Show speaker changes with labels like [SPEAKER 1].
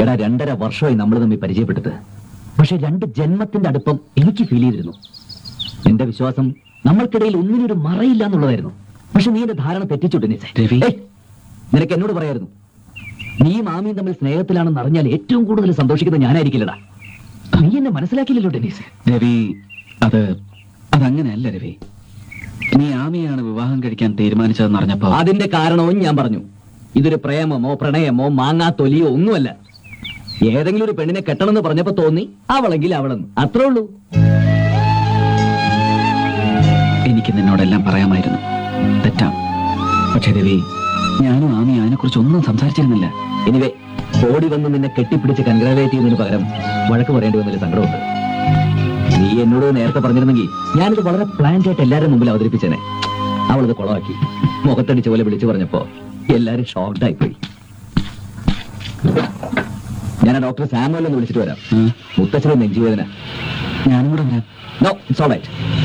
[SPEAKER 1] എടാ രണ്ടര വർഷമായി നമ്മൾ തമ്മിൽ പരിചയപ്പെട്ടത് പക്ഷെ രണ്ട് ജന്മത്തിന്റെ അടുപ്പം എനിക്ക് ഫീൽ ചെയ്തിരുന്നു എന്റെ വിശ്വാസം നമ്മൾക്കിടയിൽ ഒന്നിനൊരു മറയില്ല എന്നുള്ളതായിരുന്നു പക്ഷെ നീ എന്റെ ധാരണ തെറ്റിച്ചു ഡെന്നീസേ
[SPEAKER 2] രവി.
[SPEAKER 1] ഏയ്, നിനക്ക് എന്നോട് പറയായിരുന്നു നീയും ആമിയും തമ്മിൽ സ്നേഹത്തിലാണെന്ന് അറിഞ്ഞാൽ ഏറ്റവും കൂടുതൽ സന്തോഷിക്കുന്ന ഞാനായിരിക്കില്ലടാ നീ എന്നെ മനസ്സിലാക്കില്ലല്ലോ ഡെന്നീസ്
[SPEAKER 2] രവി അത് അതങ്ങനെയല്ല രവി നീ ആമിയാണ് വിവാഹം കഴിക്കാൻ തീരുമാനിച്ചതെന്ന് അറിഞ്ഞപ്പോ
[SPEAKER 1] അതിന്റെ കാരണവും ഞാൻ പറഞ്ഞു ഇതൊരു പ്രേമമോ പ്രണയമോ മാങ്ങാ തൊലിയോ ഒന്നുമല്ല ഏതെങ്കിലും ഒരു പെണ്ണിനെ കെട്ടണമെന്ന് പറഞ്ഞപ്പോ തോന്നി അവളെങ്കിൽ അവളെന്ന് അത്രേ ഉള്ളൂ
[SPEAKER 2] എനിക്ക് നിന്നോടെല്ലാം പറയാമായിരുന്നു തെറ്റാണ് പക്ഷെ രവി ഞാനും ആമി അതിനെക്കുറിച്ച് ഒന്നും സംസാരിച്ചിരുന്നില്ല
[SPEAKER 1] എനിവേ ഓടി വന്ന് നിന്നെ കെട്ടിപ്പിടിച്ച് കൺഗ്രാവേറ്റ് ചെയ്യുന്നതിന് പകരം വഴക്ക് പറയേണ്ടി വന്നൊരു സങ്കടമുണ്ട് നീ എന്നോട് നേരത്തെ പറഞ്ഞിരുന്നെങ്കിൽ ഞാനിത് വളരെ പ്ലാൻഡ് ആയിട്ട് എല്ലാവരുടെ മുമ്പിൽ അവതരിപ്പിച്ചേനെ അവളിത് കുളമാക്കി മുഖത്തടിച്ച പോലെ വിളിച്ചു പറഞ്ഞപ്പോ എല്ലാരും ഷോക്ഡ് ആയിപ്പോയി ഞാൻ ആ ഡോക്ടർ സാമുവൽ ഒന്ന് വിളിച്ചിട്ട് വരാം
[SPEAKER 2] ഉം.
[SPEAKER 1] മുത്തച്ഛനും നെഞ്ചുവേദന
[SPEAKER 2] ഞാനും കൂടെ വരാം
[SPEAKER 1] നോ ഇറ്റ്സ് ഓൾ റൈറ്റ്